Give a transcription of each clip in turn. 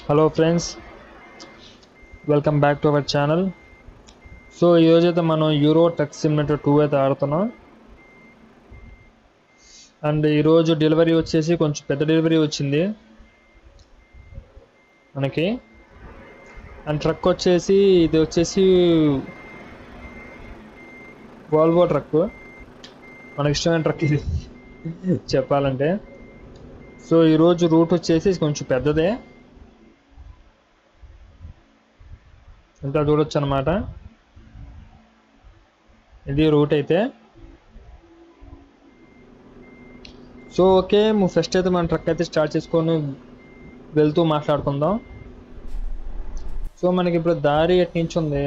Hello friends welcome back to our channel so ఈరోజైతే మనం euro truck సిమినేటర్ two అయితే ఆడుతున్నాం అండ్ ఈరోజు డెలివరీ వచ్చేసి కొంచెం పెద్ద డెలివరీ వచ్చింది మనకి అండ్ ట్రక్ వచ్చేసి ఇది వచ్చేసి వాల్వో ట్రక్ మనకి ఇష్టమైన ట్రక్ ఇది చెప్పాలంటే సో ఈరోజు రూట్ వచ్చేసి కొంచెం పెద్దదే ఇంకా చూడొచ్చు అనమాట ఇది రూట్ అయితే సో ఓకే ఫస్ట్ అయితే మన ట్రక్ అయితే స్టార్ట్ చేసుకొని వెళ్తూ మాట్లాడుకుందాం సో మనకి ఇప్పుడు దారి ఎటు నుంచి ఉంది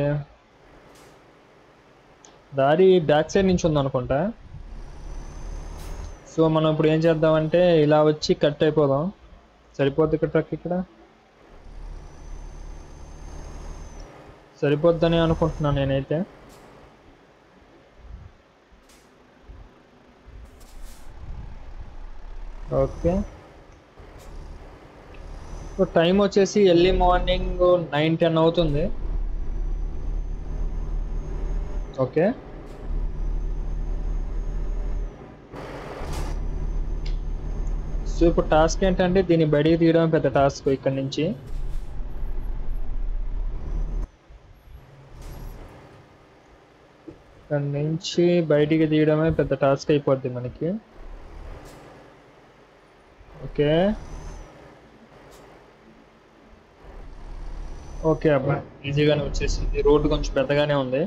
దారి బ్యాక్ సైడ్ నుంచి ఉంది అనుకుంటా సో మనం ఇప్పుడు ఏం చేద్దామంటే ఇలా వచ్చి కట్ అయిపోదాం సరిపోద్ది ఇక్కడ ట్రక్ ఇక్కడ సరిపోద్దని అనుకుంటున్నాను నేనైతే ఓకే సో టైం వచ్చేసి ఎర్లీ మార్నింగ్ నైన్ టెన్ అవుతుంది ఓకే సో ఇప్పుడు టాస్క్ ఏంటంటే దీన్ని బయటికి తీయడం పెద్ద టాస్క్ ఇక్కడ నుంచి ఇక్కడ నుంచి బయటికి తీయడమే పెద్ద టాస్క్ అయిపోద్ది మనకి ఓకే ఓకే అబ్బా ఈజీగానే వచ్చేసింది రోడ్డు కొంచెం పెద్దగానే ఉంది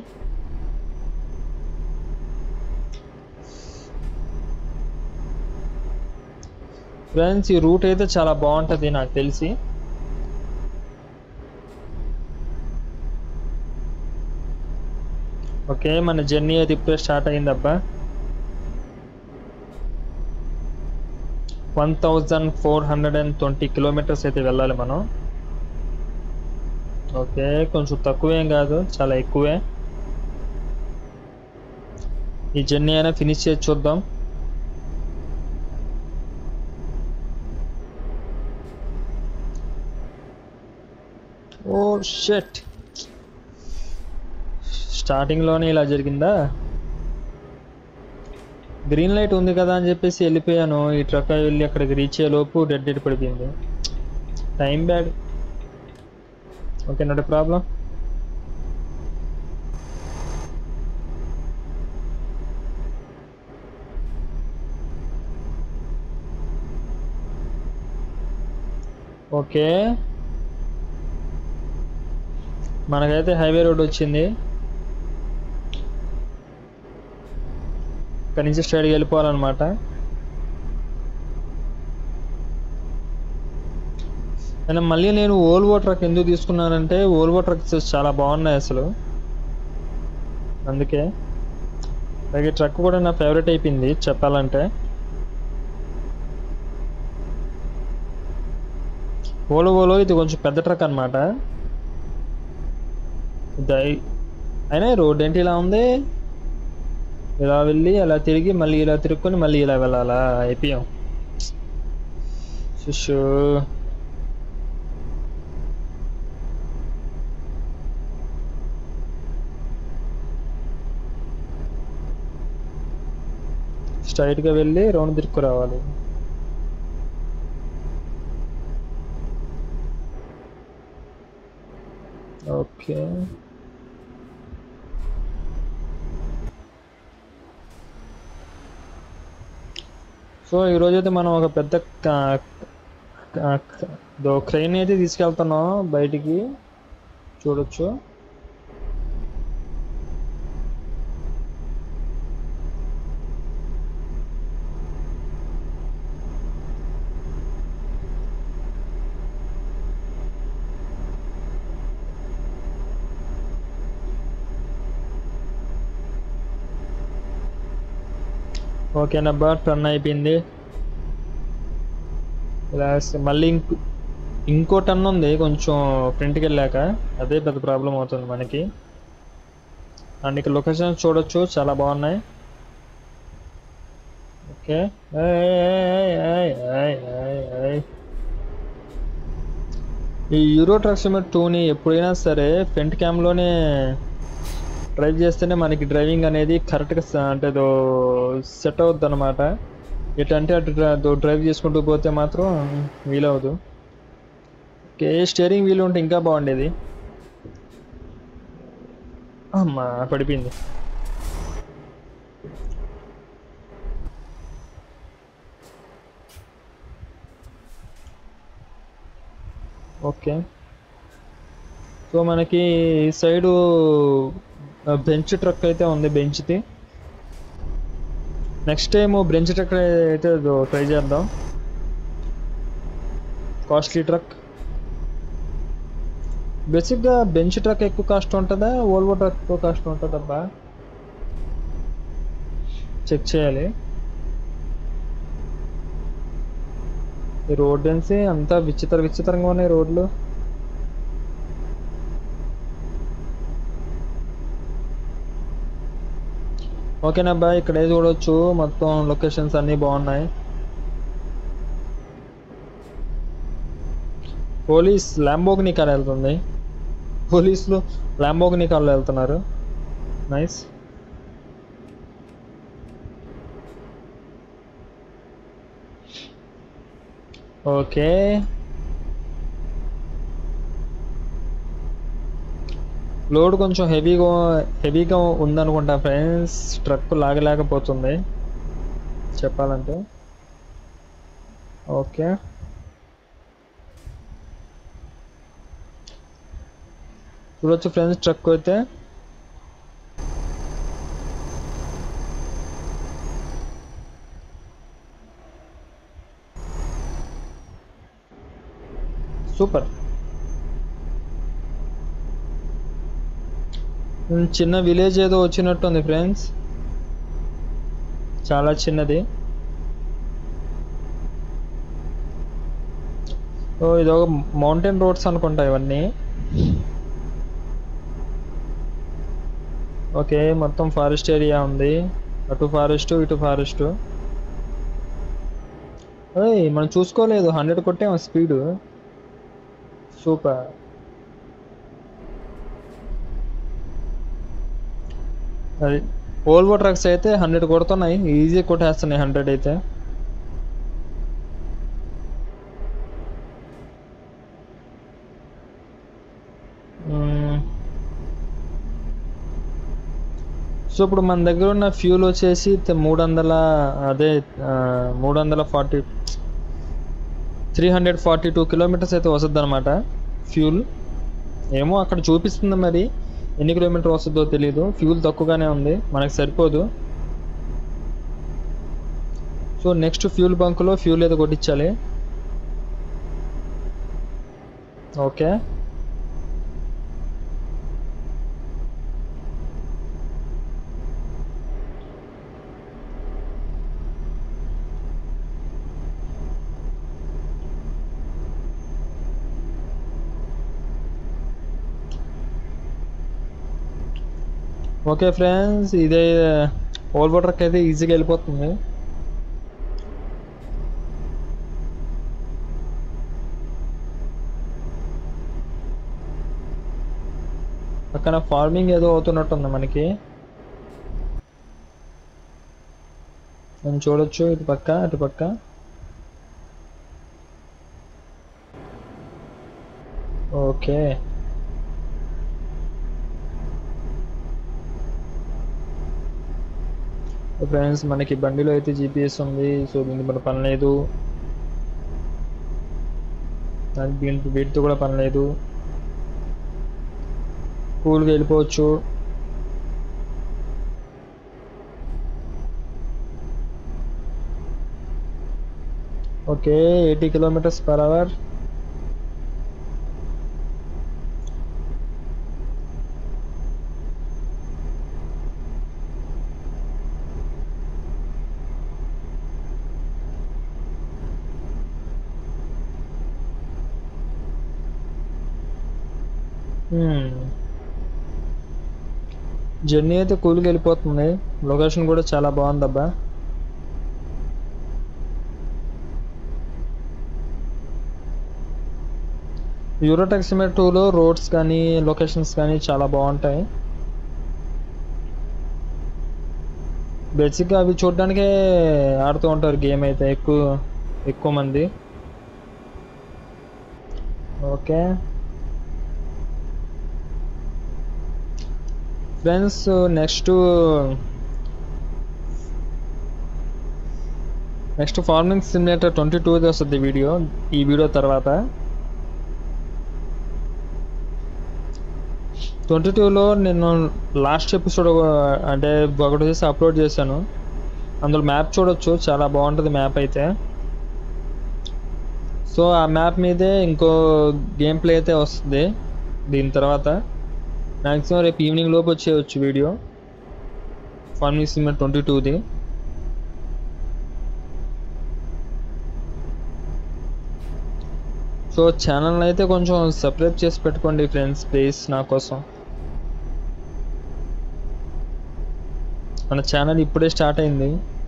ఫ్రెండ్స్ ఈ రూట్ అయితే చాలా బాగుంటుంది నాకు తెలిసి ఓకే మన జర్నీ అయితే ఇప్పుడే స్టార్ట్ అయిందబ్బా one thousand four hundred and twenty kilometres అయితే వెళ్ళాలి మనం ఓకే కొంచెం తక్కువేం కాదు చాలా ఎక్కువే ఈ జర్నీ అయినా ఫినిష్ చేసి చూద్దాం ఓ షెట్ స్టార్టింగ్లోనే ఇలా జరిగిందా గ్రీన్ లైట్ ఉంది కదా అని చెప్పేసి వెళ్ళిపోయాను ఈ ట్రక్ వెళ్ళి అక్కడికి రీచ్ అయ్యే లోపు డెడ్ డెడ్ పడిపోయింది time bad okay not problem okay మనకైతే హైవే రోడ్ వచ్చింది ఇక్కడ నుంచి స్ట్రైట్గా వెళ్ళిపోవాలన్నమాట అయినా మళ్ళీ నేను ఓల్వో ట్రక్ ఎందుకు తీసుకున్నానంటే ఓల్వో ట్రక్స్ చాలా బాగున్నాయి అసలు అందుకే అలాగే ట్రక్ కూడా నా ఫేవరెట్ అయిపోయింది చెప్పాలంటే ఓల్వోలో ఇది కొంచెం పెద్ద ట్రక్ అనమాట దై అయినా రోడ్ ఏంటి ఇలా ఉంది ఇలా వెళ్ళి అలా తిరిగి మళ్ళీ ఇలా తిరుక్కొని మళ్ళీ ఇలా వెళ్ళాలా అయిపోయాం శిష్యు స్ట్రైట్గా వెళ్ళి రౌండ్ తిరుక్కు రావాలి ఓకే సో ఈరోజు అయితే మనం ఒక పెద్ద క్రెయిన్ అయితే తీసుకెళ్తున్నాం బయటికి చూడొచ్చు ఓకేనబ్బా టర్న్ అయిపోయింది ఇలా మళ్ళీ ఇంకో ఇంకో టర్న్ ఉంది కొంచెం ఫ్రంట్కి వెళ్ళాక అదే పెద్ద ప్రాబ్లం అవుతుంది మనకి అండ్ ఇక్కడ లొకేషన్స్ చూడొచ్చు చాలా బాగున్నాయి ఓకే ఈ యూరో ట్రక్ సిమర్ టూని ఎప్పుడైనా సరే ఫ్రంట్ క్యామ్లోనే డ్రైవ్ చేస్తేనే మనకి డ్రైవింగ్ అనేది కరెక్ట్గా అంటే ఏదో సెట్ అవుద్ది అనమాట ఎటంటే అటు డ్ర- డ్రైవ్ చేసుకుంటూ పోతే మాత్రం వీలవదు ఓకే స్టీరింగ్ వీల్ ఉంటే ఇంకా బాగుండేది అమ్మా పడిపోయింది ఓకే సో మనకి ఈ సైడు బెంచ్ ట్రక్ అయితే ఉంది బెంచ్ది నెక్స్ట్ టైం బెంచ్ ట్రక్ అయితే ట్రై చేద్దాం కాస్ట్లీ ట్రక్ బేసిక్గా బెంచ్ ట్రక్ ఎక్కువ కాస్ట్ ఉంటుందా ఓల్వో ట్రక్ ఎక్కువ కాస్ట్ ఉంటుందబ్బా చెక్ చేయాలి ఈ రోడ్ డెన్సీ అంతా విచిత్ర విచిత్రంగా ఉన్నాయి రోడ్లు ఓకేనబ్బా ఇక్కడే చూడొచ్చు మొత్తం లొకేషన్స్ అన్నీ బాగున్నాయి పోలీస్ ల్యాంబోగ్ని కార్ వెళ్తుంది పోలీసులు ల్యాంబోగ్ని కార్లో వెళ్తున్నారు నైస్ ఓకే లోడ్ కొంచెం హెవీగా హెవీగా ఉందనుకుంటా ఫ్రెండ్స్ ట్రక్ లాగలేకపోతుంది చెప్పాలంటే ఓకే చూడొచ్చు ఫ్రెండ్స్ ట్రక్ అయితే సూపర్ ఉమ్, చిన్న విలేజ్ ఏదో వచ్చినట్టుంది ఫ్రెండ్స్ చాలా చిన్నది ఓ ఇదో మౌంటైన్ రోడ్స్ అనుకుంటా ఇవన్నీ ఓకే మొత్తం ఫారెస్ట్ ఏరియా ఉంది అటు ఫారెస్ట్ ఇటు ఫారెస్ట్ ఓయ్ మనం చూసుకోలేదు హండ్రెడ్ కొట్టాం స్పీడ్ సూపర్ అది ఓల్వో ట్రక్స్ అయితే హండ్రెడ్ కొడుతున్నాయి ఈజీ కొట్టేస్తున్నాయి హండ్రెడ్ అయితే మ్మ్. సో ఇప్పుడు మన దగ్గర ఉన్న ఫ్యూల్ వచ్చేసి త- మూడు వందల అదే ఆ, మూడు వందల forty three hundred forty two kilometres అయితే వస్తుంది అనమాట ఫ్యూల్ ఏమో అక్కడ చూపిస్తుంది మరి ఎన్ని కిలోమీటర్ వస్తుందో తెలియదు ఫ్యూల్ తక్కువగానే ఉంది మనకు సరిపోదు సో నెక్స్ట్ ఫ్యూల్ బంక్లో ఫ్యూల్ ఏదో కొట్టించాలి ఓకే ఓకే ఫ్రెండ్స్ ఇదే ఓల్వో ట్రక్ అయితే ఈజీగా వెళ్ళిపోతుంది పక్కన ఫార్మింగ్ ఏదో అవుతున్నట్టుంది మనకి మనం చూడొచ్చు ఇటు పక్క అటు పక్క ఓకే ఫ్రెండ్స్ మనకి బండిలో అయితే జీపీఎస్ ఉంది సో దీనికి మన పని లేదు దానికి దీనికి వీటితో కూడా పని లేదు కూల్గా వెళ్ళిపోవచ్చు okay eighty kilometres per hour journey అయితే కూల్గా వెళ్ళిపోతుంది లొకేషన్ కూడా చాలా బాగుందబ్బా యూరోటెక్ సిమెంట్ టూలో రోడ్స్ కానీ లొకేషన్స్ కానీ చాలా బాగుంటాయి బేసిక్గా అవి చూడడానికే ఆడుతూ ఉంటారు గేమ్ అయితే ఎక్కువ ఎక్కువ మంది okay friends next next farming simulator twenty టూది వస్తుంది వీడియో ఈ వీడియో తర్వాత ట్వంటీ టూలో నేను లాస్ట్ ఎపిసోడ్ అంటే ఒకటి చేసి అప్లోడ్ చేశాను అందులో మ్యాప్ చూడొచ్చు చాలా బాగుంటుంది మ్యాప్ అయితే సో ఆ మ్యాప్ మీదే ఇంకో గేమ్ ప్లే అయితే వస్తుంది దీని తర్వాత మ్యాక్సిమం రేపు ఈవినింగ్ లోపు వచ్చేయచ్చు వీడియో ఫార్మింగ్ సిమ్యులేటర్ ట్వంటీ టూది సో ఛానల్ అయితే కొంచెం సబ్స్క్రైబ్ చేసి పెట్టుకోండి ఫ్రెండ్స్ ప్లీజ్ నా కోసం మన ఛానల్ ఇప్పుడే స్టార్ట్ అయింది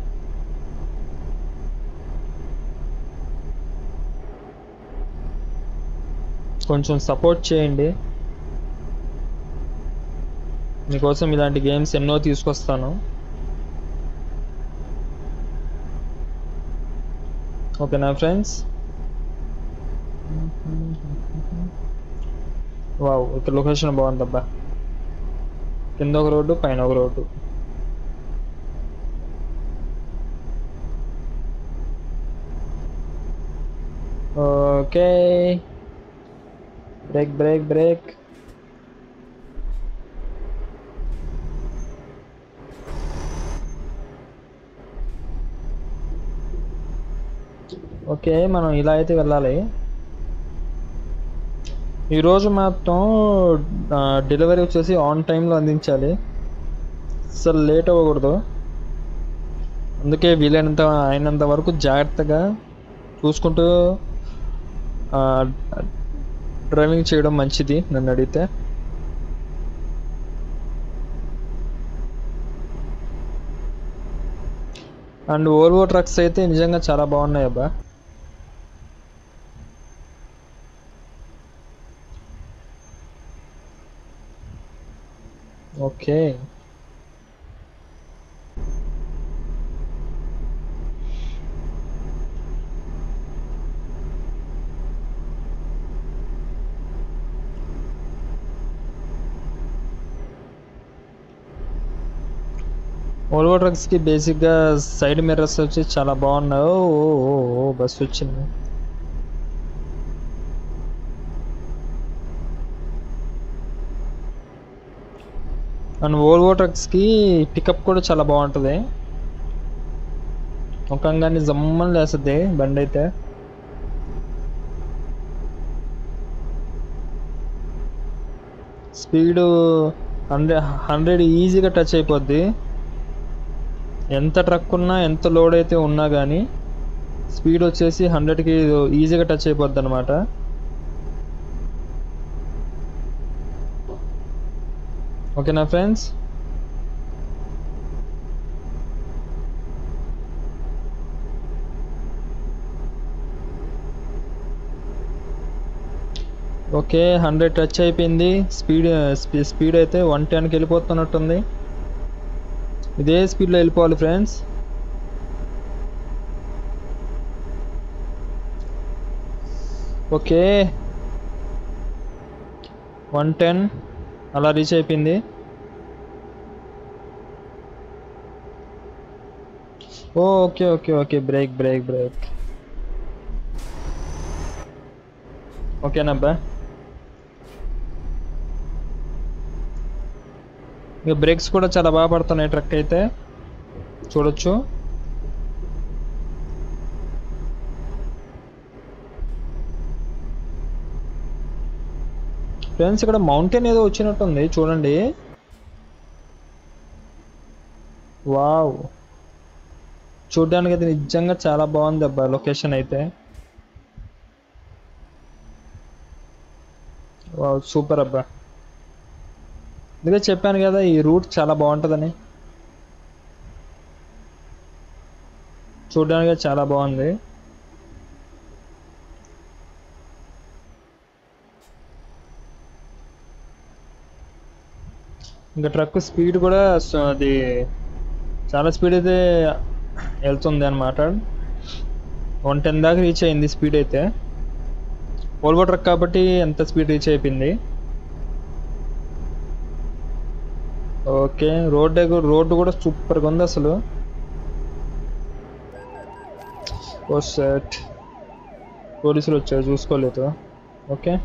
కొంచెం సపోర్ట్ చేయండి మీకోసం ఇలాంటి గేమ్స్ ఎన్నో తీసుకొస్తాను ఓకేనా ఫ్రెండ్స్ వావ్ ఇక్కడ లొకేషన్ బాగుందబ్బా కింద ఒక రోడ్డు పైన ఒక రోడ్డు okay break break break okay మనం ఇలా అయితే వెళ్ళాలి ఈరోజు మాత్రం డెలివరీ వచ్చేసి ఆన్ టైంలో అందించాలి అసలు లేట్ అవ్వకూడదు అందుకే వీలైనంత అయినంత వరకు జాగ్రత్తగా చూసుకుంటూ డ్రైవింగ్ చేయడం మంచిది నన్ను అడిగితే అండ్ ఓల్వో ట్రక్స్ అయితే నిజంగా చాలా బాగున్నాయి అబ్బా ఓకే ఓల్వో ట్రక్స్కి బేసిక్గా సైడ్ మిర్రర్స్ వచ్చి చాలా బాగున్నాయి ఓ ఓ, ఓ, ఓ బస్ వచ్చింది అండ్ ఓల్వో ట్రక్స్కి పికప్ కూడా చాలా బాగుంటుంది ముఖంగానే జమ్మని లేస్తుంది బండి అయితే స్పీడు హండ్రెడ్ హండ్రెడ్ ఈజీగా టచ్ అయిపోద్ది ఎంత ట్రక్ ఉన్నా ఎంత లోడ్ అయితే ఉన్నా కానీ స్పీడ్ వచ్చేసి హండ్రెడ్కి ఈజీగా టచ్ అయిపోద్ది అనమాట ఓకేనా ఫ్రెండ్స్ ఓకే హండ్రెడ్ టచ్ అయిపోయింది స్పీడ్ స్పీడ్ అయితే వన్ టెన్కి వెళ్ళిపోతున్నట్టుంది ఇదే స్పీడ్లో వెళ్ళిపోవాలి ఫ్రెండ్స్ ఓకే వన్ టెన్ అలా రీచ్ అయిపోయింది ఓ okay okay okay break break brake ఓకేనబ్బా ఇక బ్రేక్స్ కూడా చాలా బాగా పడుతున్నాయి ట్రక్ అయితే చూడొచ్చు ఫ్రెండ్స్ ఇక్కడ మౌంటైన్ ఏదో వచ్చినట్టుంది చూడండి వావ్ చూడడానికి అయితే నిజంగా చాలా బాగుంది అబ్బా లొకేషన్ అయితే వావ్ సూపర్ అబ్బా అందుకే చెప్పాను కదా ఈ రూట్ చాలా బాగుంటుందని చూడడానికి చాలా బాగుంది ఇంకా ట్రక్ స్పీడ్ కూడా స- అది చాలా స్పీడ్ అయితే వెళ్తుంది అనమాట వన్ టెన్ దాకా రీచ్ అయింది స్పీడ్ అయితే ఓల్వో ట్రక్ కాబట్టి ఎంత స్పీడ్ రీచ్ అయిపోయింది ఓకే రోడ్ రోడ్డు కూడా సూపర్గా ఉంది అసలు ఓ సెట్ పోలీసులు వచ్చారు చూసుకోలేదు ఓకే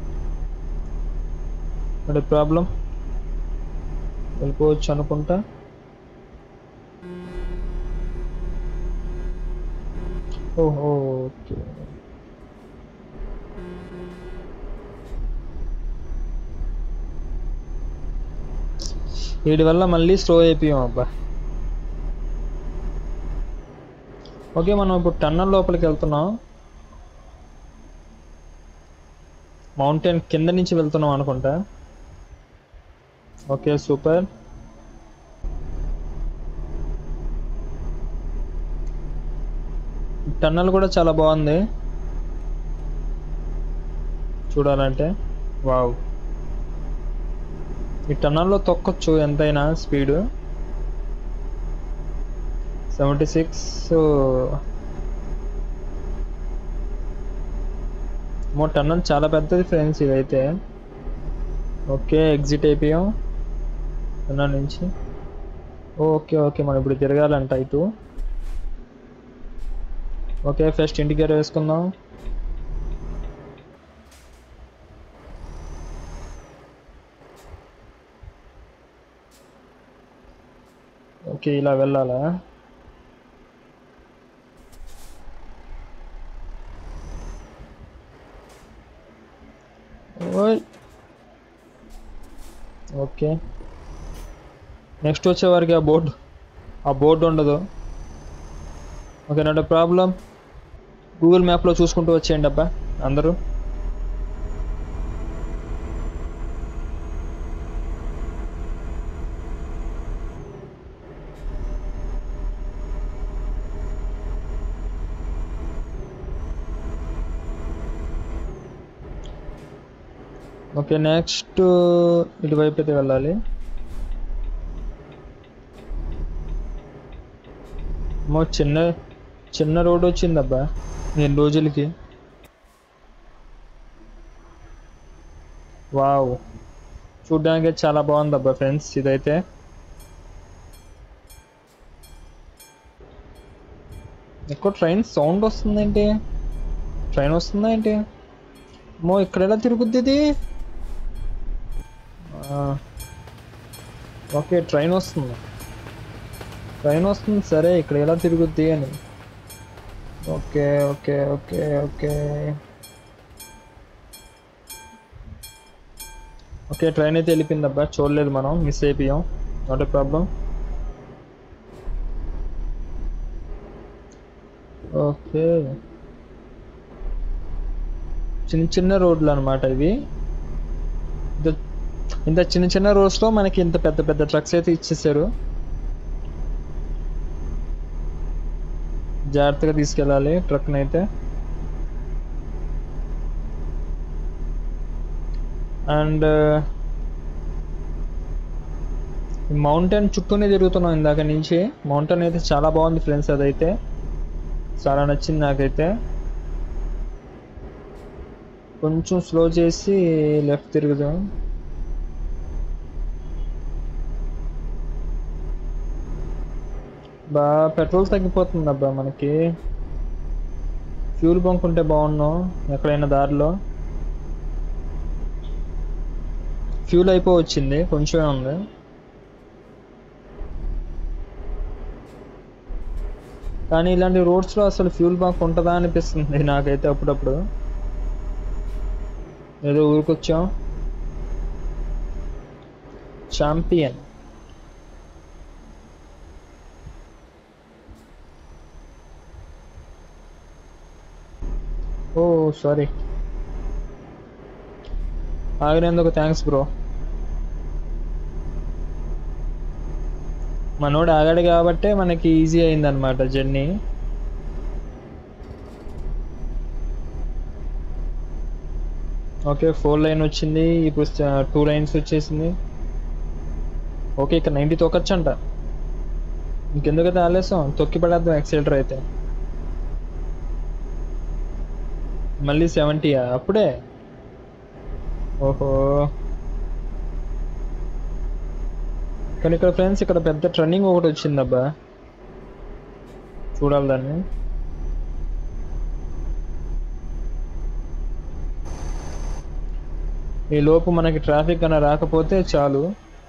అంటే ప్రాబ్లం వెళ్ళిపోవచ్చు అనుకుంటా ఓహో ఓకే వీడి వల్ల మళ్ళీ స్లో అయిపోయాం అబ్బా ఓకే మనం ఇప్పుడు టన్నల్ లోపలికి వెళ్తున్నాం మౌంటైన్ కింద నుంచి వెళ్తున్నాం అనుకుంటా ఓకే సూపర్ టన్నల్ కూడా చాలా బాగుంది చూడాలంటే వావ్ ఈ టన్నల్లో తొక్కొచ్చు ఎంతైనా స్పీడ్ సెవెంటీ సిక్స్ మో టన్నల్ చాలా పెద్దది ఫ్రెండ్స్ ఇదైతే ఓకే ఎగ్జిట్ అయిపోయాం టన్నల్ నుంచి ఓకే ఓకే మనం ఇప్పుడు తిరగాలంట ఇటు ఓకే ఫస్ట్ ఇండికేటర్ వేసుకుందాం ఓకే ఇలా వెళ్ళాలా ఓయ్ ఓకే నెక్స్ట్ వచ్చేవారికి ఆ బోర్డు ఆ బోర్డు ఉండదు ఓకే నాట్ ప్రాబ్లం గూగుల్ మ్యాప్లో చూసుకుంటూ వచ్చేయండి అబ్బా అందరూ ఓకే నెక్స్ట్ ఇటువైపు అయితే వెళ్ళాలి మో చిన్న చిన్న రోడ్ వచ్చిందబ్బా నేను రోజులకి వావ్ చూడ్డానికి చాలా బాగుందబ్బా ఫ్రెండ్స్ ఇదైతే ఎక్కువ ట్రైన్ సౌండ్ వస్తుందేంటి ట్రైన్ వస్తుందా ఏంటి మో ఇక్కడ ఎలా తిరుగుద్ది ఇది ఆ, ఓకే ట్రైన్ వస్తుంది ట్రైన్ వస్తుంది సరే ఇక్కడ ఎలా తిరుగుద్ది అని okay okay okay okay okay train అయితే వెళ్ళిపోయింది అబ్బా చూడలేదు మనం మిస్ అయిపోయాం నాట్ ఏ ప్రాబ్లం ఓకే చిన్న చిన్న రోడ్లు అనమాట ఇవి ఇంత ఇంత చిన్న చిన్న రోడ్స్లో మనకి ఇంత పెద్ద పెద్ద ట్రక్స్ అయితే ఇచ్చేసారు జాగ్రత్తగా తీసుకెళ్ళాలి ట్రక్ని అయితే అండ్ మౌంటైన్ చుట్టూనే తిరుగుతున్నాం ఇందాక నుంచి మౌంటైన్ అయితే చాలా బాగుంది ఫ్రెండ్స్ అదైతే చాలా నచ్చింది నాకైతే కొంచెం స్లో చేసి లెఫ్ట్ తిరుగుదాం బా పెట్రోల్ తగ్గిపోతుంది అబ్బా మనకి ఫ్యూల్ బంక్ ఉంటే బాగున్నాం ఎక్కడైనా దారిలో ఫ్యూల్ అయిపో వచ్చింది కొంచెమే ఉంది కానీ ఇలాంటి రోడ్స్లో అసలు ఫ్యూల్ బంక్ ఉంటుందా అనిపిస్తుంది నాకైతే అప్పుడప్పుడు ఏదో ఊరికొచ్చాం ఛాంపియన్ ఓ సారీ ఆగినందుకు థ్యాంక్స్ బ్రో మనోడు ఆగాడు కాబట్టే మనకి ఈజీ అయిందనమాట జర్నీ ఓకే ఫోర్ లైన్ వచ్చింది ఇప్పుడు టూ లైన్స్ వచ్చేసింది ఓకే ఇక్కడ నైంటీ తొక్కచ్చంట ఇంకెందుకైతే ఆలస్యం తొక్కి పడేద్దాం ఎక్సెల్టర్ అయితే మళ్ళీ సెవెంటీయా అప్పుడే ఓహో కానీ ఇక్కడ ఫ్రెండ్స్ ఇక్కడ పెద్ద ట్రన్నింగ్ ఒకటి వచ్చిందబ్బా చూడాలి దాన్ని ఈ లోపు మనకి ట్రాఫిక్ అన్న రాకపోతే చాలు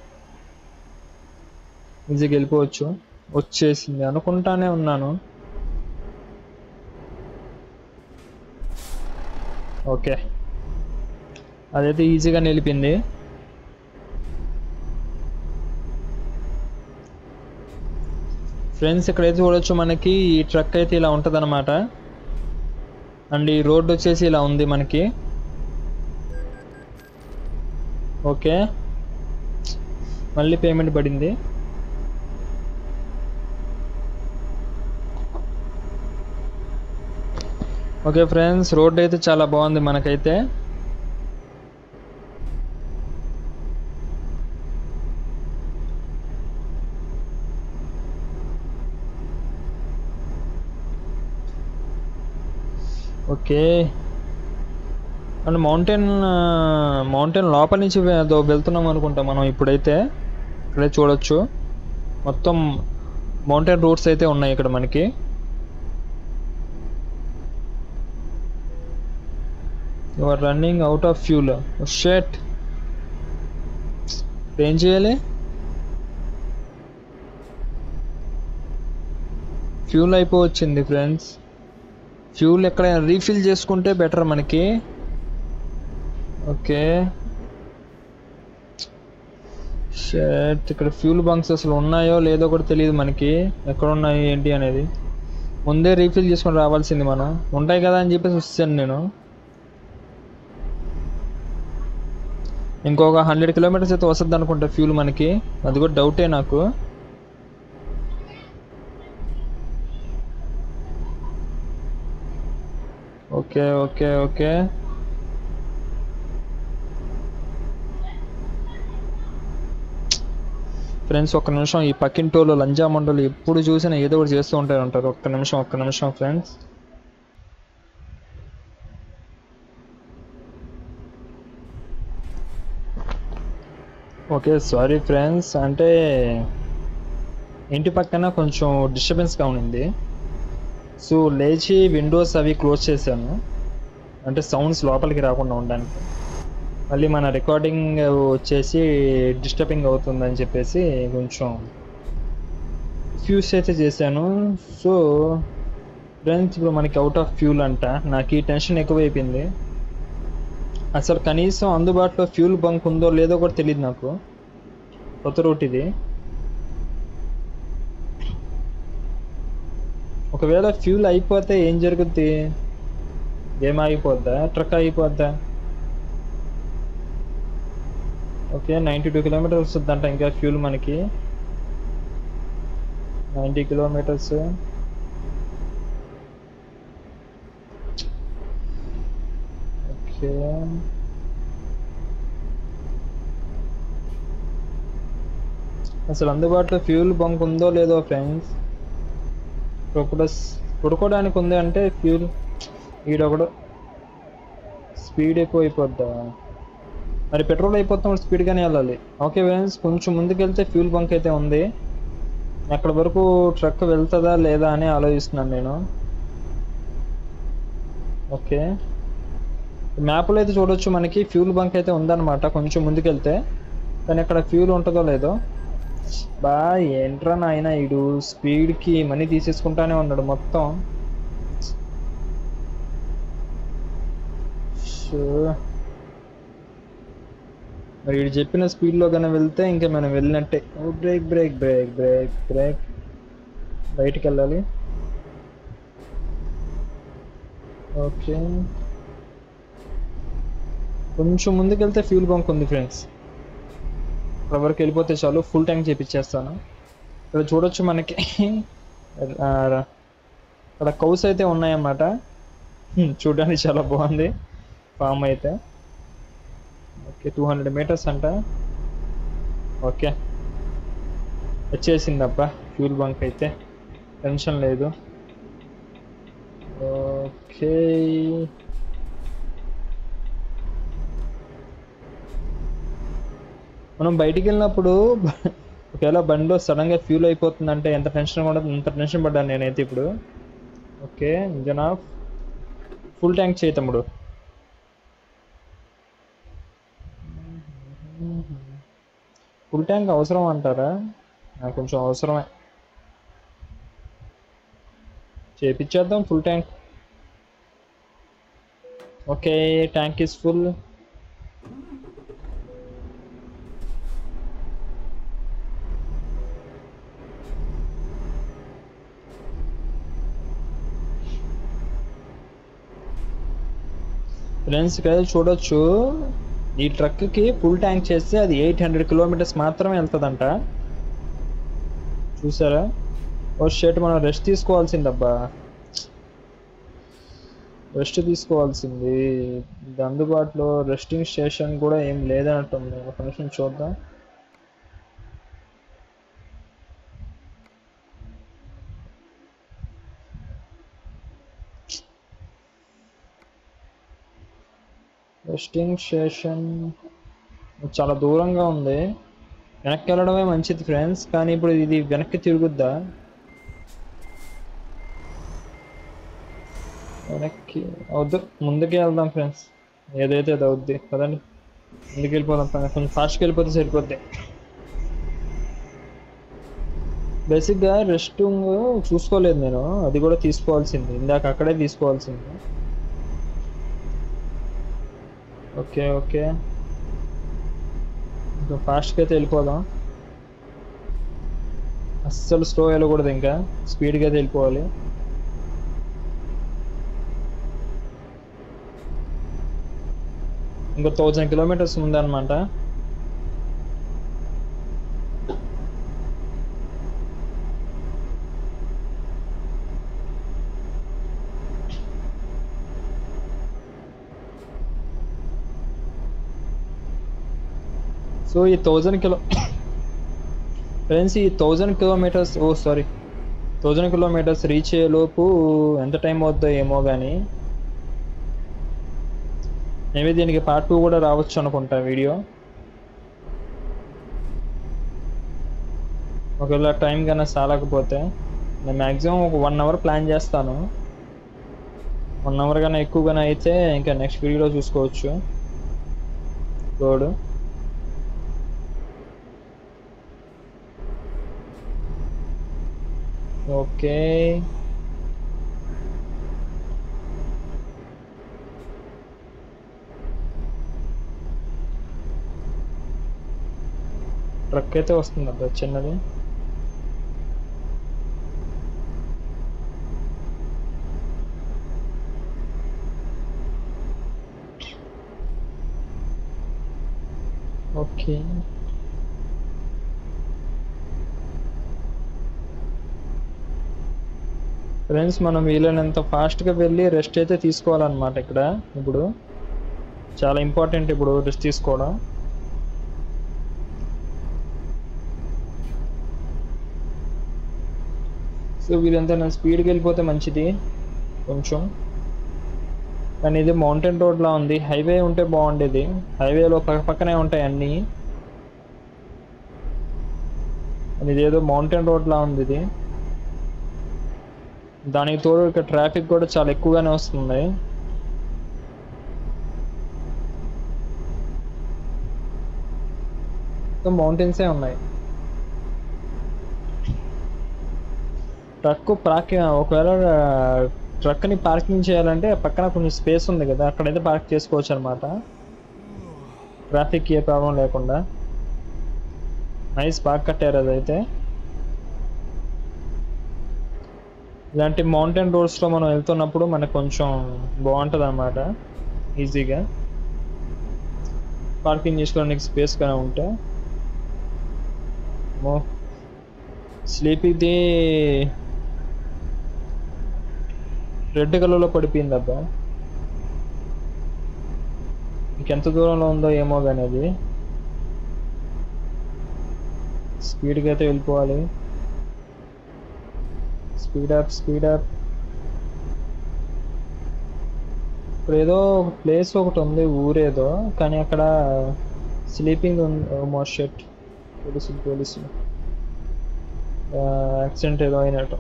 ఈజీగా వెళ్ళిపోవచ్చు వచ్చేసింది అనుకుంటానే ఉన్నాను ఓకే అదైతే ఈజీగా నిలిపింది ఫ్రెండ్స్ ఇక్కడైతే చూడొచ్చు మనకి ఈ ట్రక్ అయితే ఇలా ఉంటుంది అండ్ ఈ రోడ్ వచ్చేసి ఇలా ఉంది మనకి ఓకే మళ్ళీ పేమెంట్ పడింది ఓకే ఫ్రెండ్స్ రోడ్ అయితే చాలా బాగుంది మనకైతే ఓకే అండ్ మౌంటైన్ మౌంటైన్ లోపల నుంచి వె- ఏదో వెళ్తున్నాం అనుకుంటాం మనం ఇప్పుడైతే ఇక్కడే చూడొచ్చు మొత్తం మౌంటైన్ రూట్స్ అయితే ఉన్నాయి ఇక్కడ మనకి you are running out of fuel shit ఏం చేయాలి ఫ్యూల్ అయిపోవచ్చింది ఫ్రెండ్స్ ఫ్యూల్ ఎక్కడైనా రీఫిల్ చేసుకుంటే బెటర్ మనకి ఓకే షర్ట్ ఇక్కడ ఫ్యూల్ బంక్స్ అసలు ఉన్నాయో లేదో కూడా తెలియదు మనకి ఎక్కడ ఉన్నాయి ఏంటి అనేది ముందే రీఫిల్ చేసుకొని రావాల్సింది మనం ఉంటాయి కదా అని చెప్పేసి వచ్చాను నేను ఇంకొక హండ్రెడ్ కిలోమీటర్స్ అయితే వస్తుంది అనుకుంటా ఫ్యూల్ మనకి అది కూడా డౌటే నాకు ఓకే ఓకే ఓకే ఫ్రెండ్స్ ఒక్క నిమిషం ఈ పక్కింటోళ్ళు లంజా మండలు ఎప్పుడు చూసినా ఏదో ఒకటి చేస్తూ ఉంటారు అంటారు ఒక్క నిమిషం ఒక్క నిమిషం ఫ్రెండ్స్ ఓకే సారీ ఫ్రెండ్స్ అంటే ఇంటి పక్కన కొంచెం డిస్టర్బెన్స్గా ఉంది సో లేచి విండోస్ అవి క్లోజ్ చేశాను అంటే సౌండ్స్ లోపలికి రాకుండా ఉండడానికి మళ్ళీ మన రికార్డింగ్ వచ్చేసి డిస్టర్బింగ్ అవుతుందని చెప్పేసి కొంచెం ఫ్యూస్ అయితే చేశాను సో ఫ్రెండ్స్ ఇప్పుడు మనకి అవుట్ ఆఫ్ ఫ్యూల్ అంట నాకు ఈ టెన్షన్ ఎక్కువైపోయింది అసలు కనీసం అందుబాటులో ఫ్యూల్ బంక్ ఉందో లేదో కూడా తెలియదు నాకు కొత్త రూట్ ఇది ఒకవేళ ఫ్యూల్ అయిపోతే ఏం జరుగుద్ది గేమ్ ఆగిపోద్దా ట్రక్ ఆగిపోద్దా ఓకే నైంటీ టూ కిలోమీటర్స్ వస్తుందంట ఇంకా ఫ్యూల్ మనకి నైంటీ కిలోమీటర్స్ ఓకే అసలు అందుబాటులో ఫ్యూల్ బంక్ ఉందో లేదో ఫ్రెండ్స్ ఇప్పుడు పడుకోవడానికి ఉంది అంటే ఫ్యూల్ ఈడొకడు స్పీడ్ ఎక్కువ అయిపోద్దా మరి పెట్రోల్ అయిపోతున్నప్పుడు స్పీడ్గానే వెళ్ళాలి ఓకే ఫ్రెండ్స్ కొంచెం ముందుకెళ్తే ఫ్యూల్ బంక్ అయితే ఉంది అక్కడ వరకు ట్రక్ వెళ్తుందా లేదా అని ఆలోచిస్తున్నాను నేను ఓకే మ్యాప్లో అయితే చూడొచ్చు మనకి ఫ్యూల్ బంక్ అయితే ఉందన్నమాట కొంచెం ముందుకెళ్తే కానీ అక్కడ ఫ్యూల్ ఉంటుందో లేదో బా ఏంట్రా నాయన ఇడు స్పీడ్కి మనీ తీసేసుకుంటానే ఉన్నాడు మొత్తం షో. మరి వీడు చెప్పిన స్పీడ్లో కన్నా వెళ్తే ఇంకా మనం వెళ్ళినట్టే ఓ brake break break break brake బయటికి వెళ్ళాలి ఓకే కొంచెం ముందుకెళ్తే ఫ్యూల్ బంక్ ఉంది ఫ్రెండ్స్ అక్కడ వరకు వెళ్ళిపోతే చాలు ఫుల్ ట్యాంక్ చేపించేస్తాను ఇక్కడ చూడొచ్చు మనకి ఆ, అక్కడ కౌస్ అయితే ఉన్నాయన్నమాట హ్మ్, చూడడానికి చాలా బాగుంది ఫామ్ అయితే ఓకే టూ హండ్రెడ్ మీటర్స్ అంట ఓకే వచ్చేసింది అబ్బా ఫ్యూల్ బంక్ అయితే టెన్షన్ లేదు ఓకే మనం బయటికి వెళ్ళినప్పుడు బ- ఒకవేళ బండిలో సడన్గా ఫ్యూల్ అయిపోతుందంటే ఎంత టెన్షన్ కూడా అంత టెన్షన్ పడ్డాను నేనైతే ఇప్పుడు okay engine off full tank చేయి తమ్ముడు ఫుల్ ట్యాంక్ అవసరం అంటారా నాకు కొంచెం అవసరమే చేపించేద్దాం full tank okay tank is full friends ఇక్కడ చూడొచ్చు ఈ ట్రక్కి ఫుల్ ట్యాంక్ చేస్తే అది ఎయిట్ హండ్రెడ్ కిలోమీటర్స్ మాత్రమే వెళ్తుందంట చూసారా ఓ షర్ట్ మనం రెస్ట్ తీసుకోవాల్సిందబ్బా రెస్ట్ తీసుకోవాల్సింది ఇది అందుబాటులో రెస్టింగ్ స్టేషన్ కూడా ఏం లేదన్నట్టుంది ఒక నిమిషం చూద్దాం రెస్టింగ్ స్టేషన్ చాలా దూరంగా ఉంది వెనక్కి వెళ్ళడమే మంచిది ఫ్రెండ్స్ కానీ ఇప్పుడు ఇది వెనక్కి తిరుగుద్దా వెనక్కి వద్దు ముందుకే వెళ్దాం ఫ్రెండ్స్ ఏదైతే అది అవుద్ది కదండి ముందుకు వెళ్ళిపోదాం ఫ్రెండ్స్. కొంచెం ఫాస్ట్కి వెళ్ళిపోతే సరిపోద్ది బేసిక్గా రెస్టింగ్ చూసుకోలేదు నేను అది కూడా తీసుకోవాల్సింది ఇందాక అక్కడే తీసుకోవాల్సింది ఓకే ఓకే ఇంకా ఫాస్ట్గా అయితే వెళ్ళిపోదాం అస్సలు స్లో వెళ్ళకూడదు ఇంకా స్పీడ్గా అయితే వెళ్ళిపోవాలి ఇంకో థౌజండ్ కిలోమీటర్స్ ఉందన్నమాట సో ఈ థౌజండ్ కిలో ఫ్రెండ్స్ ఈ థౌజండ్ కిలోమీటర్స్ ఓ సారీ థౌజండ్ కిలోమీటర్స్ రీచ్ అయ్యే లోపు ఎంత టైం అవుద్దో ఏమో కానీ మేబీ దీనికి పార్ట్ టూ కూడా రావచ్చు అనుకుంటా వీడియో ఒకవేళ టైం కన్నా చాలకపోతే నేను మ్యాక్సిమం ఒక వన్ అవర్ ప్లాన్ చేస్తాను వన్ అవర్ కన్నా ఎక్కువగానే అయితే ఇంకా నెక్స్ట్ వీడియోలో చూసుకోవచ్చు రోడ్ ఓకే ట్రక్ అయితే వస్తుంది అబ్బా చిన్నది ఓకే ఫ్రెండ్స్ మనం వీలైనంత ఫాస్ట్గా వెళ్ళి రెస్ట్ అయితే తీసుకోవాలన్నమాట ఇక్కడ ఇప్పుడు చాలా ఇంపార్టెంట్ ఇప్పుడు రెస్ట్ తీసుకోవడం సో వీరంతా స్పీడ్కి వెళ్ళిపోతే మంచిది కొంచెం కానీ ఇది మౌంటైన్ రోడ్లా ఉంది హైవే ఉంటే బాగుండేది హైవేలో పక్క పక్కనే ఉంటాయి అన్నీ కానీ ఇదేదో మౌంటైన్ రోడ్లా ఉంది ఇది దానికి తోడు ఇక్కడ ట్రాఫిక్ కూడా చాలా ఎక్కువగానే వస్తుంది మౌంటైన్సే ఉన్నాయి ట్రక్ పార్కింగ్ ఒకవేళ ట్రక్ని పార్కింగ్ చేయాలంటే పక్కన కొంచెం స్పేస్ ఉంది కదా అక్కడైతే పార్క్ చేసుకోవచ్చు అనమాట ట్రాఫిక్ ఏ ప్రాబ్లం లేకుండా నైస్ పార్క్ కట్టారు అదైతే ఇలాంటి మౌంటైన్ రోడ్స్లో మనం వెళ్తున్నప్పుడు మనకు కొంచెం బాగుంటుంది అన్నమాట ఈజీగా పార్కింగ్ చేసుకోవడానికి స్పేస్ కానీ ఉంటే మో స్లీపింగ్ది రెడ్ కలర్లో పడిపోయింది అబ్బా ఇంకెంత దూరంలో ఉందో ఏమో కానీ అది స్పీడ్గా అయితే వెళ్ళిపోవాలి స్పీడ్ అప్ స్పీడ్ అప్ ఇప్పుడు ఏదో ఒక ప్లేస్ ఒకటి ఉంది ఊరేదో కానీ అక్కడ స్లీపింగ్ ఉంది మోర్షెట్ పోలీసులు పోలీసులు యాక్సిడెంట్ ఏదో అయినట్టు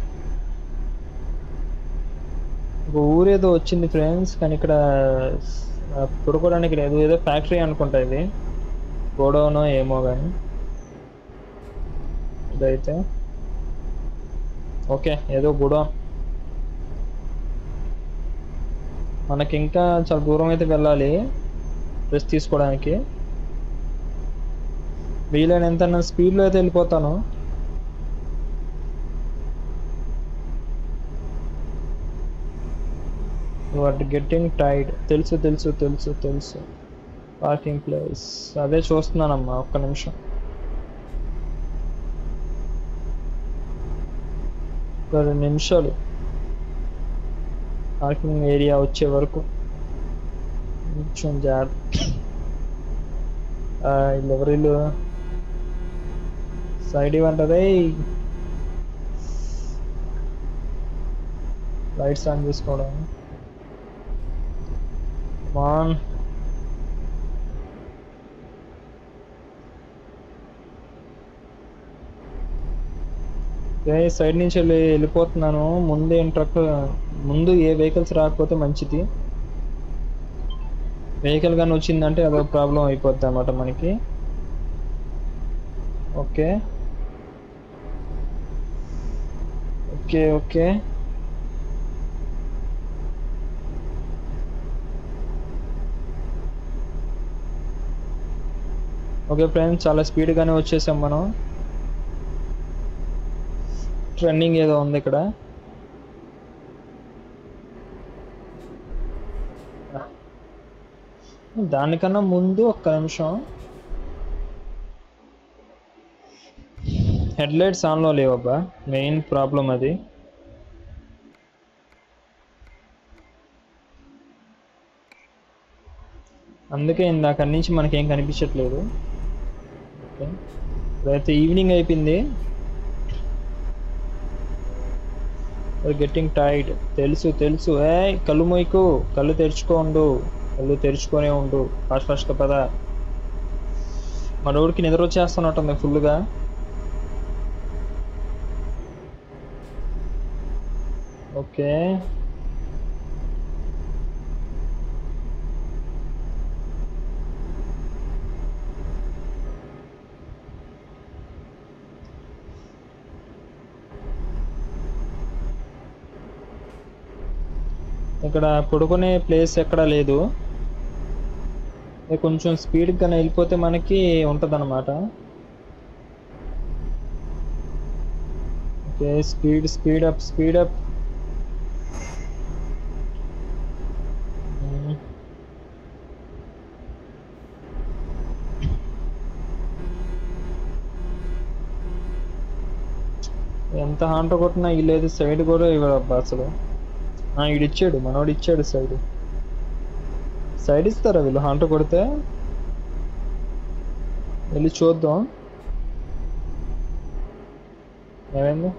ఒక ఊరేదో వచ్చింది ఫ్రెండ్స్ కానీ ఇక్కడ ఆ, పడుకోవడానికి లేదు ఏదో ఫ్యాక్టరీ అనుకుంటా ఇది గోడౌనో ఏమో కానీ ఇదైతే ఓకే ఏదో గోడౌన్ మనకి ఇంకా చాలా దూరం అయితే వెళ్ళాలి రెస్ట్ తీసుకోవడానికి వీలైనంత నా స్పీడ్లో అయితే వెళ్ళిపోతాను యు ఆర్ గెట్టింగ్ టైడ్ తెలుసు తెలుసు తెలుసు తెలుసు పార్కింగ్ ప్లేస్ అదే చూస్తున్నానమ్మా ఒక్క నిమిషం ఒక రెండు నిమిషాలు పార్కింగ్ ఏరియా వచ్చే వరకు కొంచెం జాగ్రత్త ఎవరిల్లు సైడ్ ఇవ్వంటదే లైట్స్ ఆన్ చేసుకోవడం మాన్ సైడ్ నుంచి వెళ్ళి వెళ్ళిపోతున్నాను ముందు ఏం ట్రక్ ముందు ఏ వెహికల్స్ రాకపోతే మంచిది వెహికల్ కానీ వచ్చిందంటే అదొక ప్రాబ్లం అయిపోద్ది అన్నమాట మనకి okay okay okay okay friends చాలా స్పీడ్గానే వచ్చేసాం మనం ట్రెండింగ్ ఏదో ఉంది ఇక్కడ దానికన్నా ముందు ఒక్క నిమిషం హెడ్ లైట్స్ ఆన్లో లేవబ్బా మెయిన్ ప్రాబ్లం అది అందుకే ఇందాక నుంచి మనకేం కనిపించట్లేదు ఓకే ఇప్పుడైతే ఈవినింగ్ అయిపోయింది గెట్టింగ్ టైడ్ తెలుసు తెలుసు ఏ కళ్ళు మొయ్యకు కళ్ళు తెరుచుకో ఉండు కళ్ళు తెరుచుకొనే ఉండు ఫాస్ట్ ఫాస్ట్గా పద మనోడికి నిద్ర వచ్చేస్తున్నట్టుంది ఫుల్గా ఓకే ఇక్కడ పడుకునే ప్లేస్ ఎక్కడా లేదు ఇది కొంచెం స్పీడ్గా వెళ్ళిపోతే మనకి ఉంటుంది అనమాట okay speed speed up speed up ఎంత హాంట కొట్టినా లేదు సైడ్ కూడా ఇవ్వడు అబ్బా అసలు ఆ, ఈడు ఇచ్చాడు మనోడు ఇచ్చాడు సైడ్ సైడ్ ఇస్తారా వీళ్ళు హాంట కొడితే వెళ్ళి చూద్దాం ఏమైంది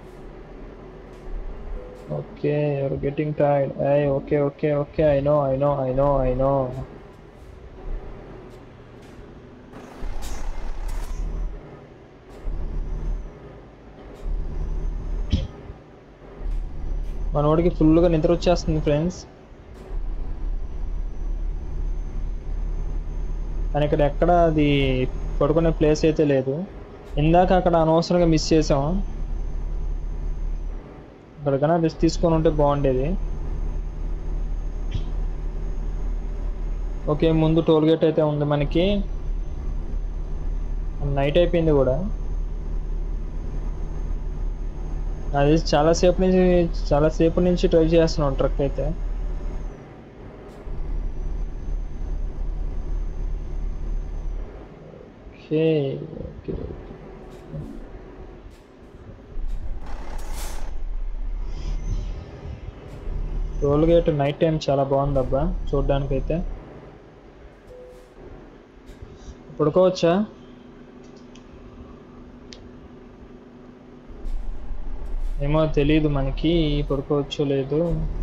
okay you are getting tired I okay okay okay I know I know I know I know మనోడికి ఫుల్గా నిద్ర వచ్చేస్తుంది ఫ్రెండ్స్ కానీ ఇక్కడ ఎక్కడ అది పడుకునే ప్లేస్ అయితే లేదు ఇందాక అక్కడ అనవసరంగా మిస్ చేసాం అక్కడికైనా రెస్ట్ తీసుకొని ఉంటే బాగుండేది ఓకే ముందు టోల్ గేట్ అయితే ఉంది మనకి నైట్ అయిపోయింది కూడా అది చాలాసేపు నుంచి చాలాసేపు నుంచి ట్రై చేస్తున్నాం ట్రక్ అయితే okay okay toll gate night time చాలా బాగుంది అబ్బా చూడ్డానికైతే పడుకోవచ్చా ఏమో తెలియదు మనకి పడుకోవచ్చో లేదు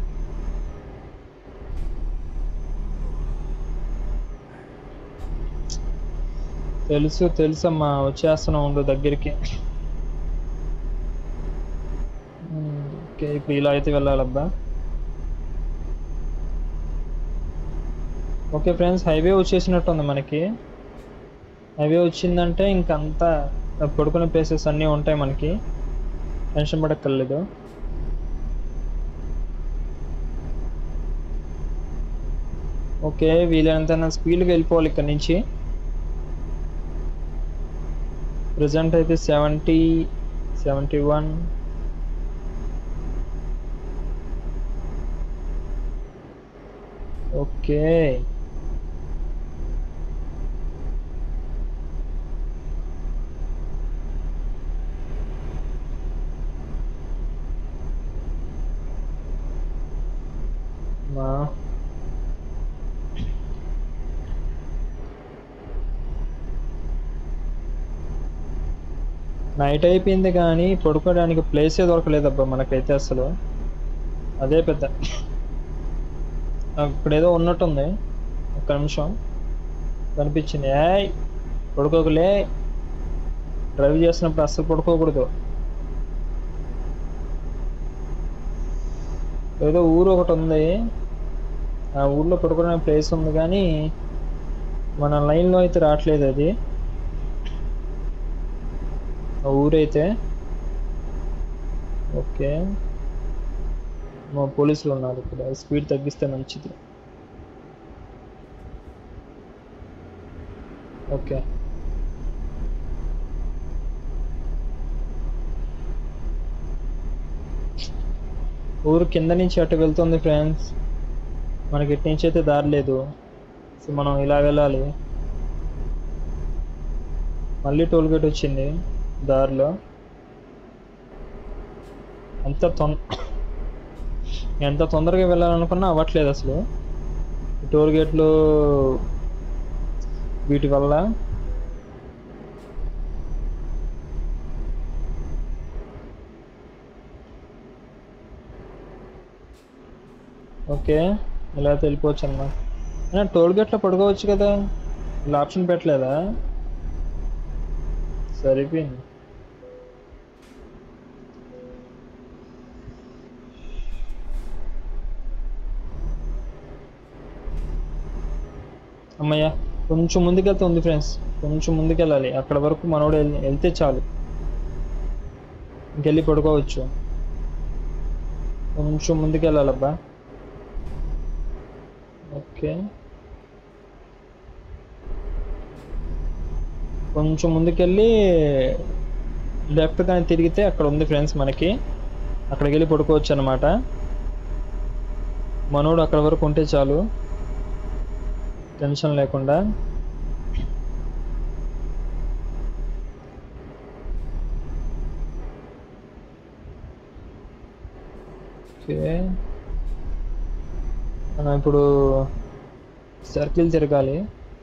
తెలుసు తెలుసమ్మా వచ్చేస్తున్నా ఉండు దగ్గరికి ఉమ్, ఓకే ఇప్పుడు ఇలా అయితే వెళ్ళాలబ్బా ఓకే ఫ్రెండ్స్ హైవే వచ్చేసినట్టుంది మనకి హైవే వచ్చిందంటే ఇంకంతా పడుకునే ప్లేసెస్ అన్నీ ఉంటాయి మనకి టెన్షన్ పడక్కర్లేదు ఓకే వీలైనంత స్పీడ్గా వెళ్ళిపోవాలి ఇక్కడ నుంచి ప్రజెంట్ అయితే సెవెంటీ సెవెంటీ వన్ ఓకే మా నైట్ అయిపోయింది కానీ పడుకోవడానికి ప్లేసే దొరకలేదబ్బా మనకైతే అసలు అదే పెద్ద నాకు ఇప్పుడు ఏదో ఉన్నట్టుంది ఒక్క నిమిషం కనిపించింది ఏయ్ పడుకోకలే డ్రైవ్ చేసినప్పుడు అస్సలు పడుకోకూడదు ఏదో ఊరు ఒకటి ఉంది ఆ ఊర్లో పడుకోవడానికి ప్లేస్ ఉంది కానీ మన లైన్లో అయితే రావట్లేదు అది ఆ ఊరైతే ఓకే మా పోలీసులు ఉన్నారు ఇక్కడ స్పీడ్ తగ్గిస్తే మంచిది ఓకే ఊరు కింద నుంచి అటు వెళ్తుంది ఫ్రెండ్స్ మనకి ఇటు నుంచి అయితే దారి లేదు సో మనం ఇలా వెళ్ళాలి మళ్ళీ టోల్ గేట్ వచ్చింది దారిలో ఎంత తొంద ఎంత తొందరగా వెళ్ళాలనుకున్నా అవ్వట్లేదు అసలు ఈ టోల్ గేట్లు వీటి వల్ల ఓకే ఇలా అయితే వెళ్ళిపోవచ్చు అమ్మా అయినా టోల్ గేట్లో పడుకోవచ్చు కదా ఇలా ఆప్షన్ పెట్టలేదా సరిపోయింది అమ్మయ్య కొంచెం ముందుకెళ్తే ఉంది ఫ్రెండ్స్ కొంచెం ముందుకెళ్ళాలి అక్కడ వరకు మనోడు వెళ్- వెళ్తే చాలు ఇంకెళ్ళి పడుకోవచ్చు కొంచెం ముందుకెళ్ళాలబ్బా ఓకే కొంచెం ముందుకెళ్ళి లెఫ్ట్ కానీ తిరిగితే అక్కడ ఉంది ఫ్రెండ్స్ మనకి అక్కడికి వెళ్ళి పడుకోవచ్చు అనమాట మనోడు అక్కడ వరకు ఉంటే చాలు టెన్షన్ లేకుండా ఓకే మనం ఇప్పుడు సర్కిల్ తిరగాలి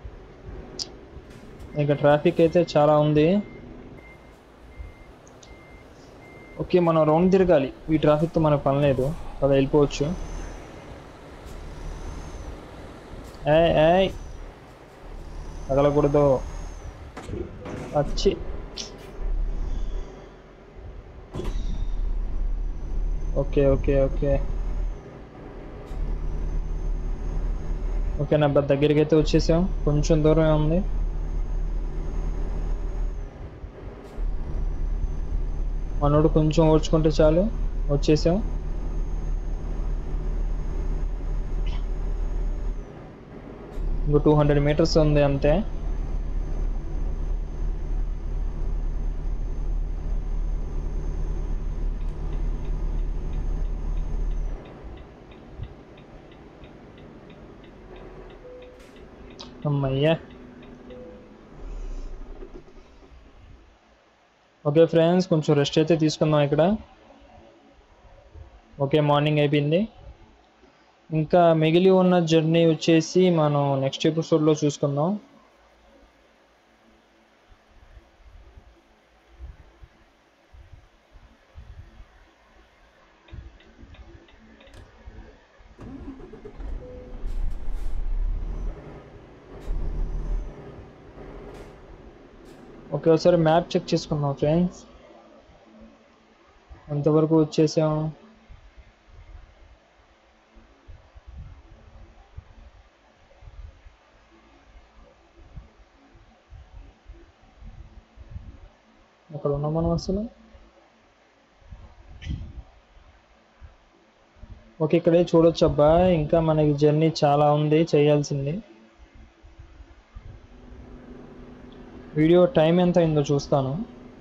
ఇంకా ట్రాఫిక్ అయితే చాలా ఉంది ఓకే మనం రౌండ్ తిరగాలి ఈ ట్రాఫిక్తో మనకు పని లేదు అది వెళ్ళిపోవచ్చు ఏయ్ ఏయ్ తగలకూడదు వచ్చి ఓకే ఓకే ఓకే ఓకే నా బ- దగ్గరికి అయితే వచ్చేసాం కొంచెం దూరమే ఉంది మనోడు కొంచెం ఓడ్చుకుంటే చాలు వచ్చేసాం ఇంకో టూ హండ్రెడ్ మీటర్స్ ఉంది అంతే అమ్మయ్యా ఓకే ఫ్రెండ్స్ కొంచెం రెస్ట్ అయితే తీసుకుందాం ఇక్కడ ఓకే మార్నింగ్ అయిపోయింది ఇంకా మిగిలి ఉన్న జర్నీ వచ్చేసి మనం నెక్స్ట్ ఎపిసోడ్లో చూసుకుందాం ఓకే ఒకసారి మ్యాప్ చెక్ చేసుకుందాం ఫ్రెండ్స్ ఎంతవరకు వచ్చేసాం అక్కడ ఉన్నాం మనం అసలు ఓకే ఇక్కడే చూడొచ్చు అబ్బా ఇంకా మనకి జర్నీ చాలా ఉంది చేయాల్సింది వీడియో టైం ఎంత అయిందో చూస్తాను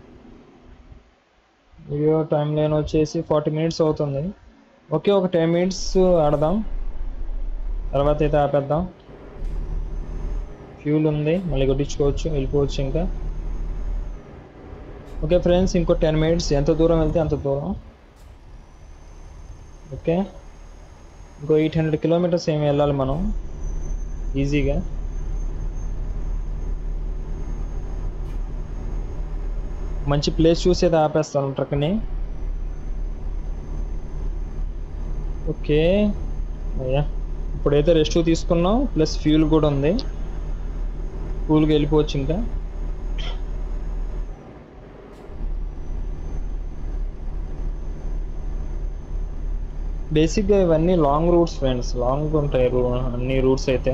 వీడియో టైం లైన్ వచ్చేసి ఫార్టీ మినిట్స్ అవుతుంది ఓకే ఒక టెన్ మినిట్స్ ఆడదాం తర్వాత అయితే ఆపేద్దాం ఫ్యూల్ ఉంది మళ్ళీ కొట్టించుకోవచ్చు వెళ్ళిపోవచ్చు ఇంకా ఓకే ఫ్రెండ్స్ ఇంకో టెన్ మినిట్స్ ఎంత దూరం వెళ్తే అంత దూరం ఓకే ఇంకో ఎయిట్ హండ్రెడ్ కిలోమీటర్స్ ఏమి వెళ్ళాలి మనం ఈజీగా మంచి ప్లేస్ చూసి అయితే ఆపేస్తాను ట్రక్ని ఓకే అయ్యా ఇప్పుడైతే రెస్ట్ తీసుకున్నాం ప్లస్ ఫ్యూల్ కూడా ఉంది కూల్గా వెళ్ళిపోవచ్చు ఇంకా బేసిక్గా ఇవన్నీ లాంగ్ రూట్స్ ఫ్రెండ్స్ లాంగ్ ఉంటాయి రూ- అన్ని రూట్స్ అయితే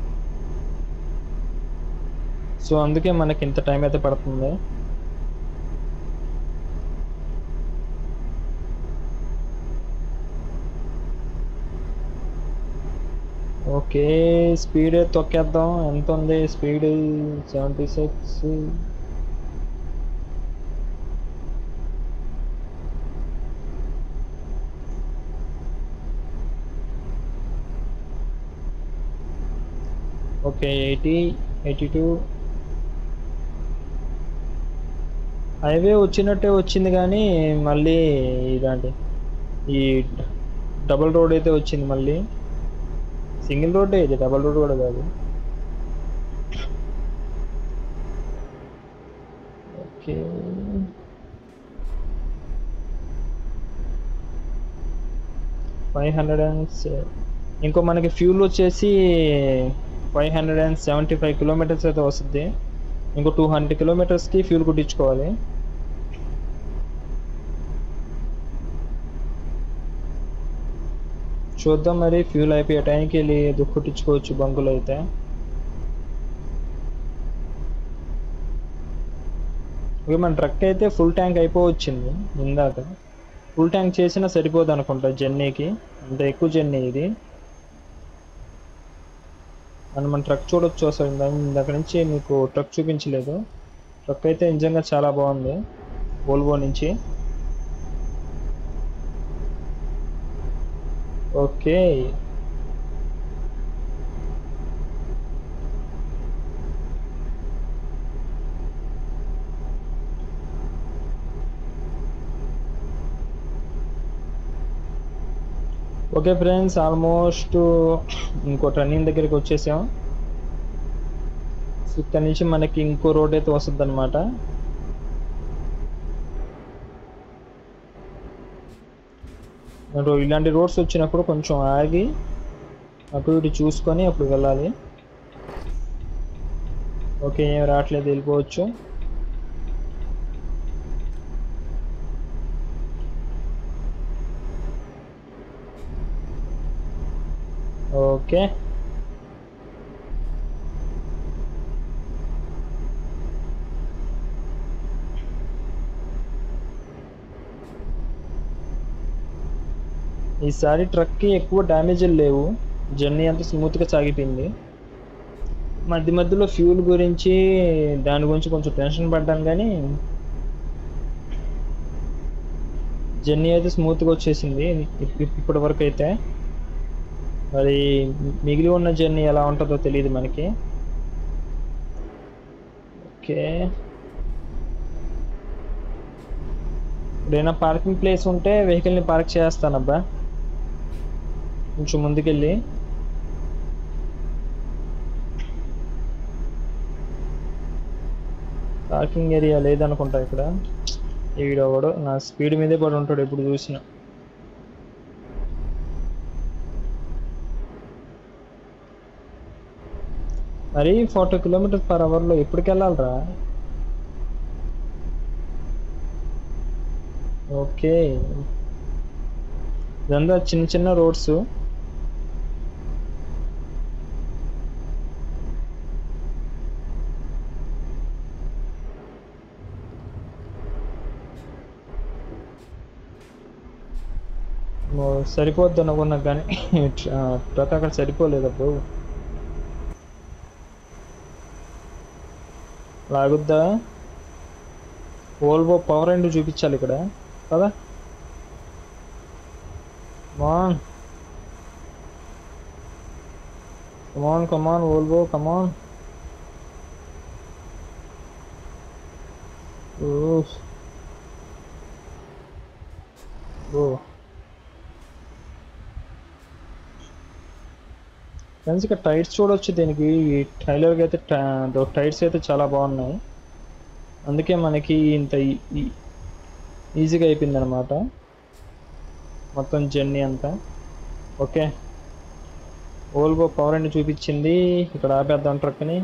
సో అందుకే మనకి ఇంత టైం అయితే పడుతుంది ఓకే స్పీడ్ తొక్కేద్దాం ఎంత ఉంది speed seventy six okay eighty eighty two highway వచ్చినట్టే వచ్చింది కానీ మళ్ళీ ఇలాంటి ఈ డబుల్ రోడ్ అయితే వచ్చింది మళ్ళీ సింగిల్ రోడ్డే ఇది డబుల్ రోడ్ కూడా కాదు ఓకే ఫైవ్ హండ్రెడ్ అండ్ ఇంకో మనకి ఫ్యూల్ వచ్చేసి five hundred and seventy five kilometres అయితే వస్తుంది ఇంకో టూ హండ్రెడ్ కిలోమీటర్స్కి ఫ్యూల్ కుట్టించుకోవాలి చూద్దాం మరి ఫ్యూల్ అయిపోయే టైంకి వెళ్ళి దుక్కుట్టించుకోవచ్చు బంకులు అయితే ఓకే మన ట్రక్ అయితే ఫుల్ ట్యాంక్ అయిపోవచ్చింది ఇందాక ఫుల్ ట్యాంక్ చేసినా సరిపోదు అనుకుంటా జర్నీకి అంత ఎక్కువ జర్నీ ఇది అండ్ మన ట్రక్ చూడొచ్చు అసలు ఇందా ఇందాక నుంచి మీకు ట్రక్ చూపించలేదు ట్రక్ అయితే నిజంగా చాలా బాగుంది వోల్వో నుంచి ఓకే ఓకే ఫ్రెండ్స్ ఆల్మోస్ట్ ఇంకో టర్నింగ్ దగ్గరికి వచ్చేసాం సో ఇక్కడ నుంచి మనకి ఇంకో రోడ్ అయితే వస్తుంది అనమాట ఇలాంటి రోడ్స్ వచ్చినప్పుడు కొంచెం ఆగి అటు ఇటు చూసుకొని అప్పుడు వెళ్ళాలి ఓకే ఏం రావట్లేదు వెళ్ళిపోవచ్చు ఓకే ఈసారి ట్రక్కి ఎక్కువ డ్యామేజ్లు లేవు జర్నీ అంతా స్మూత్గా సాగిపోయింది మధ్య మధ్యలో ఫ్యూల్ గురించి దాని గురించి కొంచెం టెన్షన్ పడ్డాను కానీ జర్నీ అయితే స్మూత్గా వచ్చేసింది ఇప్- ఇప్- ఇప్పటి వరకు అయితే మరి మిగిలి ఉన్న జర్నీ ఎలా ఉంటుందో తెలియదు మనకి ఓకే ఇప్పుడైనా పార్కింగ్ ప్లేస్ ఉంటే వెహికల్ని పార్క్ చేస్తానబ్బా కొంచెం ముందుకెళ్ళి పార్కింగ్ ఏరియా లేదనుకుంటా ఇక్కడ ఈడొకడు నా స్పీడ్ మీదే పడి ఉంటాడు ఎప్పుడు చూసినా మరి ఫార్టీ కిలోమీటర్స్ పర్ అవర్లో ఎప్పటికి వెళ్ళాలిరా ఓకే ఇదంతా చిన్న చిన్న రోడ్స్ సరిపోద్ది అనుకున్నా కానీ ప్రతి అక్కడ సరిపోలేదు అప్పుడు లాగుద్దా ఓల్వో పవర్ అండ్ చూపించాలి ఇక్కడ కదా come on come on come on Volvo come on ఓ ఫ్రెండ్స్ ఇక్కడ టైర్స్ చూడొచ్చు దీనికి ఈ ట్రైలర్కి అయితే టైర్స్ అయితే చాలా బాగున్నాయి అందుకే మనకి ఇంత ఈజీగా అయిపోయింది అనమాట మొత్తం జర్నీ అంతా ఓకే ఓల్వో పవర్ అని చూపించింది ఇక్కడ ఆపేద్దాం ట్రక్ని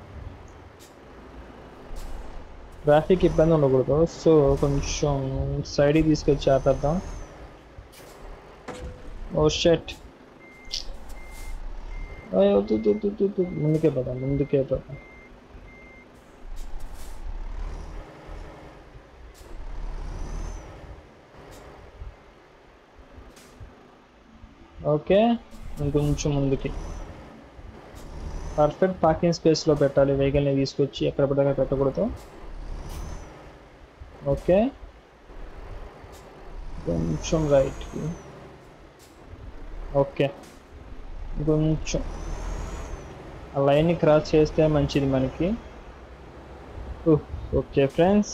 ట్రాఫిక్ ఇబ్బంది ఉండకూడదు సో కొంచెం సైడ్కి తీసుకొచ్చి ఆపేద్దాం ఓ షెట్ అయ్యో తు తు తు తు తు ముందుకే పదా ముందుకే పదా ఓకే ఇంకొంచెం ముందుకి పర్ఫెక్ట్ పార్కింగ్ స్పేస్లో పెట్టాలి వెహికల్ని తీసుకొచ్చి ఎక్కడ పడితే అక్కడ పెట్టకూడదు ఓకే కొంచెం రైట్కి ఓకే కొంచెం ఆ లైన్ని క్రాస్ చేస్తే మంచిది మనకి ఓకే ఫ్రెండ్స్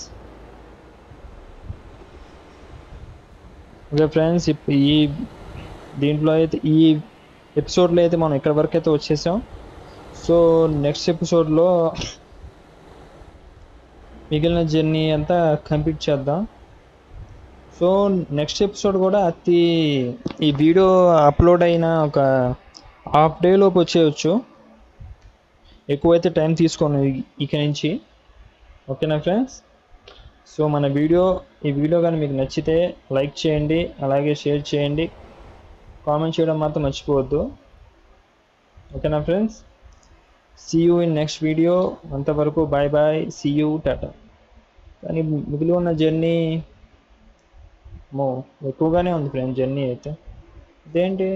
ఓకే ఫ్రెండ్స్ ఈ దీంట్లో అయితే ఈ ఎపిసోడ్లో అయితే మనం ఇక్కడ వరకు అయితే వచ్చేసాం సో నెక్స్ట్ ఎపిసోడ్లో మిగిలిన జర్నీ అంతా కంప్లీట్ చేద్దాం సో నెక్స్ట్ ఎపిసోడ్ కూడా అతి ఈ వీడియో అప్లోడ్ అయిన ఒక హాఫ్ డే లోపు వచ్చేయచ్చు ఎక్కువైతే టైం తీసుకోను ఇక నుంచి ఓకేనా ఫ్రెండ్స్ సో మన వీడియో ఈ వీడియో కానీ మీకు నచ్చితే లైక్ చేయండి అలాగే షేర్ చేయండి కామెంట్ చేయడం మాత్రం మర్చిపోవద్దు ఓకేనా friends see you in next video అంతవరకు బాయ్ బాయ్ సీ యూ టాటా కానీ మిగిలి ఉన్న జర్నీ మో ఎక్కువగానే ఉంది ఫ్రెండ్ జర్నీ అయితే ఇదేంటి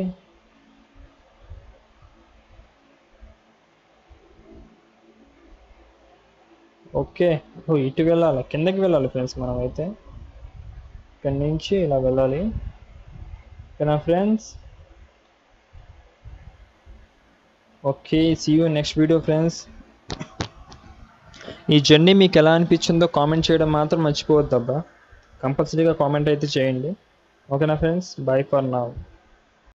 ఓకే ఓ ఇటు వెళ్ళాలి కిందకి వెళ్ళాలి ఫ్రెండ్స్ మనం అయితే ఇక్కడి నుంచి ఇలా వెళ్ళాలి ఓకేనా friends okay see you next video friends ఈ జర్నీ మీకు ఎలా అనిపించిందో కామెంట్ చేయడం మాత్రం మర్చిపోవద్దు అబ్బా కంపల్సరీగా కామెంట్ అయితే చేయండి ఓకేనా ఫ్రెండ్స్ బాయ్ ఫర్ నౌ